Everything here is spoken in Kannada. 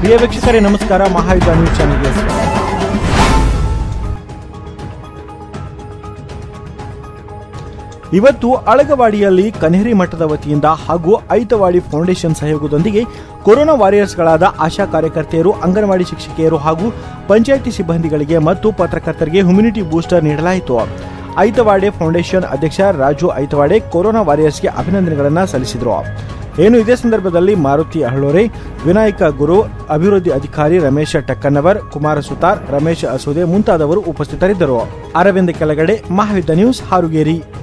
ಪ್ರಿಯ ವೀಕ್ಷಕರೇ ನಮಸ್ಕಾರ ಮಹಾಯುದ್ಧ ನ್ಯೂಸ್ ಚಾನೆಲ್ಗೆ ಸ್ವಾಗತ ಇವತ್ತು ಅಳಗವಾಡಿಯಲ್ಲಿ ಕನೇರಿ ಮಠದ ವತಿಯಿಂದ ಹಾಗೂ ಐತವಾಡಿ ಫೌಂಡೇಶನ್ ಸಹಯೋಗದೊಂದಿಗೆ ಕೊರೋನಾ ವಾರಿಯರ್ಸ್ಗಳಾದ ಆಶಾ ಕಾರ್ಯಕರ್ತೆಯರು ಅಂಗನವಾಡಿ ಶಿಕ್ಷಕಿಯರು ಹಾಗೂ ಪಂಚಾಯಿತಿ ಸಿಬ್ಬಂದಿಗಳಿಗೆ ಮತ್ತು ಪತ್ರಕರ್ತರಿಗೆ ಹ್ಯುಮಿನಿಟಿ ಬೂಸ್ಟರ್ ನೀಡಲಾಯಿತು ಐತವಾಡೆ ಫೌಂಡೇಶನ್ ಅಧ್ಯಕ್ಷ ರಾಜು ಐತವಾಡೆ ಕೊರೋನಾ ವಾರಿಯರ್ಸ್ಗೆ ಅಭಿನಂದನೆಗಳನ್ನು ಸಲ್ಲಿಸಿದರು ಏನು ಇದೇ ಸಂದರ್ಭದಲ್ಲಿ ಮಾರುತಿ ಅಹಳೋರೆ ವಿನಾಯಕ ಗುರು ಅಭಿವೃದ್ಧಿ ಅಧಿಕಾರಿ ರಮೇಶ ಟಕ್ಕನ್ನವರ್ ಕುಮಾರ ಸುತಾರ್ ರಮೇಶ ಅಸೋದೆ ಮುಂತಾದವರು ಉಪಸ್ಥಿತರಿದ್ದರು ಅರವಿಂದ ಕೆಳಗಡೆ ಮಹಾಯುದ್ಧ ನ್ಯೂಸ್ ಹಾರುಗೇರಿ